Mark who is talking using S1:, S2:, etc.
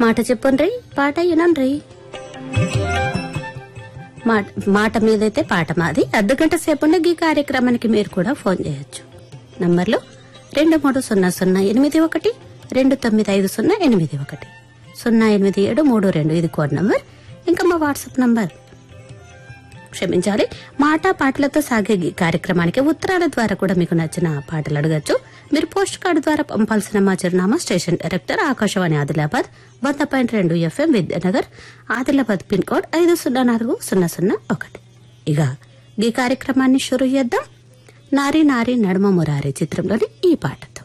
S1: మాట చెప్పండి పాట వినండి మాట మాట మీదైతే పాట మాది అర్ధగంట సేపుండే ఈ కార్యక్రమానికి మీరు కూడా ఫోన్ చేయొచ్చు నంబర్లు రెండు మూడు సున్నా సున్నా ఎనిమిది ఒకటి రెండు తొమ్మిది ఐదు సున్నా ఎనిమిది ఒకటి సున్నా ఎనిమిది ఏడు మూడు రెండు ఇది కోడ్ నంబర్ ఇంకా మా వాట్సాప్ నంబర్ క్షమించాలి మాట పాటలతో సాగే ఈ కార్యక్రమానికి ఉత్తరాల ద్వారా కూడా మీకు నచ్చిన పాటలు అడగచ్చు మీరు పోస్ట్ కార్డు ద్వారా పంపాల్సిన మా చిరునామా స్టేషన్ డైరెక్టర్ ఆకాశవాణి ఆదిలాబాద్ వంద పాయింట్ రెండు FM Vidyanagar Adilabad pin code ఐదు సున్నా నాలుగు సున్నా సున్నా ఒకటి ఇక ఈ కార్యక్రమాన్ని షురు చేద్దాం నారి నారి నడుమ మురారి చిత్రంలోని ఈ పాట